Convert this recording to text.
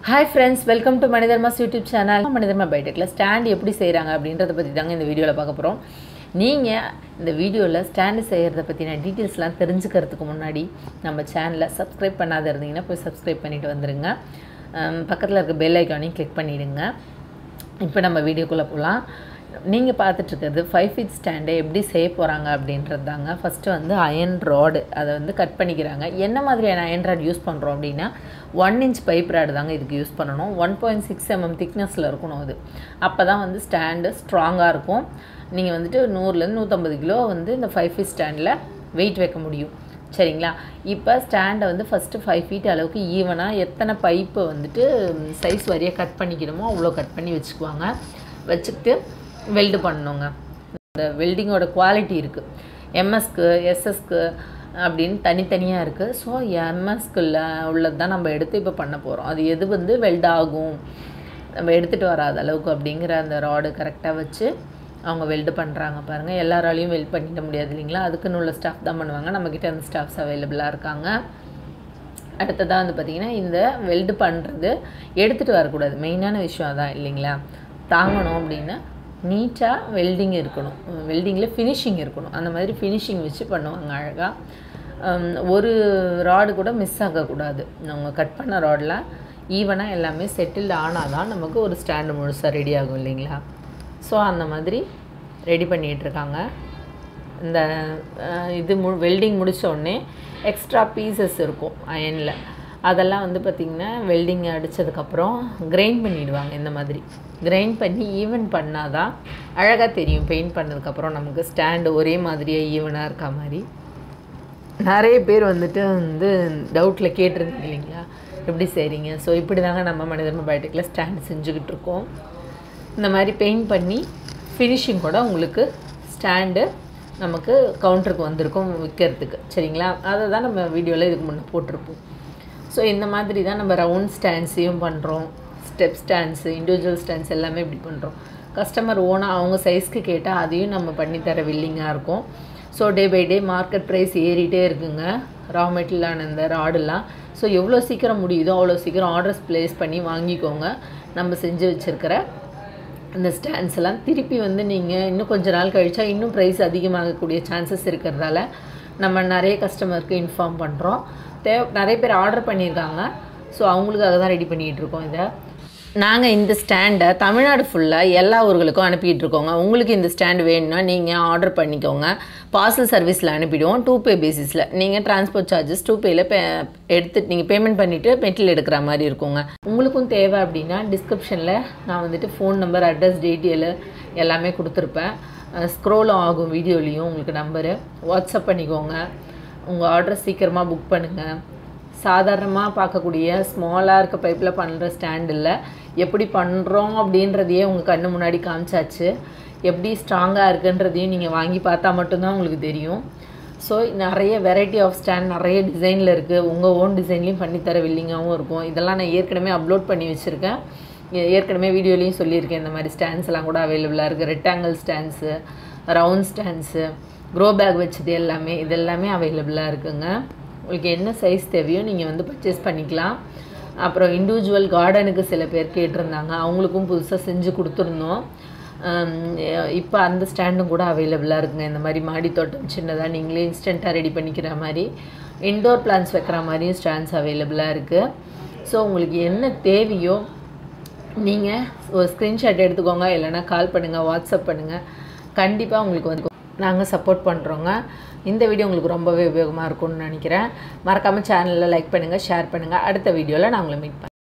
hi friends welcome to மனிதர்மாஸ் YouTube channel மனிதர்மா பைடெக்கில் ஸ்டாண்ட் எப்படி செய்கிறாங்க அப்படின்றத பற்றி தாங்க இந்த வீடியோவில் பார்க்க போகிறோம் நீங்கள் இந்த வீடியோவில் ஸ்டாண்டு செய்கிறத பற்றின டீட்டெயில்ஸ்லாம் தெரிஞ்சுக்கிறதுக்கு முன்னாடி நம்ம சேனலை சப்ஸ்கிரைப் பண்ணாத இருந்தீங்கன்னா போய் சப்ஸ்கிரைப் பண்ணிட்டு வந்துடுங்க பக்கத்தில் இருக்க பெல் ஐக்கானையும் கிளிக் பண்ணிவிடுங்க இப்போ நம்ம வீடியோக்குள்ளே போகலாம் நீங்கள் பார்த்துட்ருக்கிறது ஃபைவ் ஃபீட் ஸ்டாண்டை எப்படி செய்ய போகிறாங்க அப்படின்றது தாங்க ஃபஸ்ட்டு வந்து அயன் ராடு அதை வந்து கட் பண்ணிக்கிறாங்க என்ன மாதிரியான அயன் ராட் யூஸ் பண்ணுறோம் அப்படின்னா ஒன் இன்ச் பைப் ராடு தாங்க இதுக்கு யூஸ் பண்ணணும் ஒன் பாயிண்ட் சிக்ஸ் எம்எம் திக்னஸில் இருக்கணும் அது அப்போ தான் வந்து ஸ்டாண்டு ஸ்ட்ராங்காக இருக்கும் நீங்கள் வந்துட்டு நூறுலேருந்து நூற்றம்பது கிலோ வந்து இந்த ஃபைவ் ஃபீட் ஸ்டாண்டில் வெயிட் வைக்க முடியும் சரிங்களா இப்போ ஸ்டாண்டை வந்து ஃபஸ்ட்டு ஃபைவ் ஃபீட் அளவுக்கு ஈவனாக எத்தனை பைப்பை வந்துட்டு சைஸ் வரியாக கட் பண்ணிக்கணுமோ அவ்வளோ கட் பண்ணி வச்சுக்குவாங்க வச்சுக்கிட்டு வெல்டு பண்ணணுங்க இந்த வெல்டிங்கோட குவாலிட்டி இருக்குது எம்எஸ்க்கு எஸ்எஸ்க்கு அப்படின்னு தனித்தனியாக இருக்குது ஸோ எம்எஸ்க்குள்ள உள்ளது தான் நம்ம எடுத்து இப்போ பண்ண போகிறோம் அது எது வந்து வெல்ட் ஆகும் நம்ம எடுத்துகிட்டு வராத அளவுக்கு அப்படிங்கிற அந்த ராடு கரெக்டாக வச்சு அவங்க வெல்டு பண்ணுறாங்க பாருங்கள் எல்லாராலையும் வெல்ட் பண்ணிட முடியாது இல்லைங்களா அதுக்குன்னு உள்ள ஸ்டாஃப் தான் பண்ணுவாங்க நம்மக்கிட்ட அந்த ஸ்டாஃப்ஸ் அவைலபிளாக இருக்காங்க அடுத்ததாக வந்து பார்த்திங்கன்னா இந்த வெல்டு பண்ணுறது எடுத்துகிட்டு வரக்கூடாது மெயினான விஷயம் அதான் இல்லைங்களா தாங்கணும் அப்படின்னா நீட்டாக வெல்டிங் இருக்கணும் வெல்டிங்கில் ஃபினிஷிங் இருக்கணும் அந்த மாதிரி ஃபினிஷிங் வச்சு பண்ணுவாங்க அழகாக ஒரு ராடு கூட மிஸ் ஆகக்கூடாது அவங்க கட் பண்ண ராடில் ஈவனாக எல்லாமே செட்டில்டு ஆனால் தான் நமக்கு ஒரு ஸ்டாண்டு முழுசாக ரெடி ஆகும் இல்லைங்களா ஸோ அந்த மாதிரி ரெடி பண்ணிகிட்ருக்காங்க இந்த இது மு வெல்டிங் முடித்த உடனே எக்ஸ்ட்ரா பீசஸ் இருக்கும் அயனில் அதெல்லாம் வந்து பார்த்திங்கன்னா வெல்டிங் அடித்ததுக்கப்புறம் கிரைண்ட் பண்ணிவிடுவாங்க இந்த மாதிரி கிரைண்ட் பண்ணி ஈவன் பண்ணால் தான் அழகாக தெரியும் பெயிண்ட் பண்ணதுக்கப்புறம் நமக்கு ஸ்டாண்டு ஒரே மாதிரியாக ஈவனாக இருக்க மாதிரி நிறைய பேர் வந்துட்டு வந்து டவுட்டில் கேட்டிருந்தீங்க இல்லைங்களா எப்படி செய்கிறீங்க ஸோ இப்படி தாங்க நம்ம மனிதர்ம பயோட்டிக்கில் ஸ்டாண்ட் செஞ்சுக்கிட்டு இருக்கோம் இந்த மாதிரி பெயிண்ட் பண்ணி ஃபினிஷிங் கூட உங்களுக்கு ஸ்டாண்டு நமக்கு கவுண்டருக்கு வந்திருக்கும் விற்கிறதுக்கு சரிங்களா அதை தான் நம்ம வீடியோவில் இதுக்கு முன்னே போட்டிருப்போம் ஸோ இந்த மாதிரி தான் நம்ம ரவுண்ட் ஸ்டாண்ட்ஸையும் பண்ணுறோம் ஸ்டெப் ஸ்டாண்ட்ஸு இண்டிவிஜுவல் ஸ்டாண்ட்ஸ் எல்லாமே இப்படி பண்ணுறோம் கஸ்டமர் ஓனாக அவங்க சைஸ்க்கு கேட்டால் அதையும் நம்ம பண்ணித்தர வில்லிங்காக இருக்கும் so day by day market price ஏறிட்டே இருக்குங்க ரா மெட்டீரியலான இந்த ராடெல்லாம் ஸோ எவ்வளோ சீக்கிரம் முடியுதோ அவ்வளோ சீக்கிரம் ஆர்டர்ஸ் ப்ளேஸ் பண்ணி வாங்கிக்கோங்க நம்ம செஞ்சு வச்சுருக்கிற இந்த ஸ்டாண்ட்ஸ் எல்லாம் திருப்பி வந்து நீங்கள் இன்னும் கொஞ்ச நாள் கழிச்சா இன்னும் ப்ரைஸ் அதிகமாகக்கூடிய சான்சஸ் இருக்கிறதால நம்ம நிறைய கஸ்டமருக்கு இன்ஃபார்ம் பண்ணுறோம் தேவை நிறைய பேர் ஆர்டர் பண்ணியிருக்காங்க ஸோ அவங்களுக்காக தான் ரெடி பண்ணிகிட்டு இருக்கோம் இதை நாங்கள் இந்த ஸ்டாண்டை தமிழ்நாடு ஃபுல்லாக எல்லா ஊர்களுக்கும் அனுப்பிட்டு இருக்கோங்க உங்களுக்கு இந்த ஸ்டாண்ட் வேணும்னா நீங்கள் ஆர்டர் பண்ணிக்கோங்க பார்சல் சர்வீஸில் அனுப்பிடுவோம் டூ பே பேசிஸில் நீங்கள் டிரான்ஸ்போர்ட் சார்ஜஸ் டூ பேயில் பே எடுத்து நீங்கள் பேமெண்ட் பண்ணிவிட்டு மெட்டீரியல் எடுக்கிற மாதிரி இருக்குங்க உங்களுக்கும் தேவை அப்படின்னா டிஸ்கிரிப்ஷனில் நான் வந்துட்டு ஃபோன் நம்பர் அட்ரஸ் டீட்டெயிலு எல்லாமே கொடுத்துருப்பேன் ஸ்க்ரோல் ஆகும் வீடியோலேயும் உங்களுக்கு நம்பரு வாட்ஸ்அப் பண்ணிக்கோங்க உங்கள் ஆர்டர் சீக்கிரமாக புக் பண்ணுங்கள் சாதாரணமாக பார்க்கக்கூடிய ஸ்மாலாக இருக்க பைப்பில் பண்ணுற ஸ்டாண்ட் இல்லை எப்படி பண்ணுறோம் அப்படின்றதையே உங்கள் கண்ணு முன்னாடி காமிச்சாச்சு எப்படி ஸ்ட்ராங்காக இருக்குன்றதையும் நீங்கள் வாங்கி பார்த்தா மட்டும்தான் உங்களுக்கு தெரியும் ஸோ நிறைய வெரைட்டி ஆஃப் ஸ்டாண்ட் நிறைய டிசைனில் இருக்குது உங்கள் ஓன் டிசைன்லேயும் பண்ணித்தர வில்லிங்காகவும் இருக்கும் இதெல்லாம் நான் ஏற்கனவே அப்லோட் பண்ணி வச்சுருக்கேன் ஏற்கனவே வீடியோலையும் சொல்லியிருக்கேன் இந்த மாதிரி ஸ்டாண்ட்ஸ் எல்லாம் கூட அவைலபிளாக இருக்குது rectangle stands round stands grow bag வச்சது எல்லாமே இது எல்லாமே அவைலபிளாக இருக்குங்க உங்களுக்கு என்ன சைஸ் தேவையோ நீங்கள் வந்து பர்ச்சேஸ் பண்ணிக்கலாம் அப்புறம் இண்டிவிஜுவல் கார்டனுக்கு சில பேர் கேட்டிருந்தாங்க அவங்களுக்கும் புதுசாக செஞ்சு கொடுத்துருந்தோம் இப்போ அந்த ஸ்டாண்டும் கூட அவைலபிளாக இருக்குங்க இந்த மாதிரி மாடி தோட்டம் சின்னதாக நீங்களே இன்ஸ்டண்ட்டாக ரெடி பண்ணிக்கிற மாதிரி இன்டோர் பிளான்ஸ் வைக்கிற மாதிரியும் ஸ்டாண்ட்ஸ் அவைலபிளாக இருக்குது ஸோ உங்களுக்கு என்ன தேவையோ நீங்கள் ஒரு ஸ்க்ரீன்ஷாட் எடுத்துக்கோங்க இல்லைனா கால் பண்ணுங்கள் வாட்ஸ்அப் பண்ணுங்கள் கண்டிப்பாக உங்களுக்கு வந்து நாங்கள் சப்போர்ட் பண்ணுறோங்க இந்த வீடியோ உங்களுக்கு ரொம்பவே உபயோகமாக இருக்கும்னு நினைக்கிறேன் மறக்காமல் சேனலில் லைக் பண்ணுங்கள் ஷேர் பண்ணுங்கள் அடுத்த வீடியோவில் நான் உங்களை மீட் பண்ணுறேன்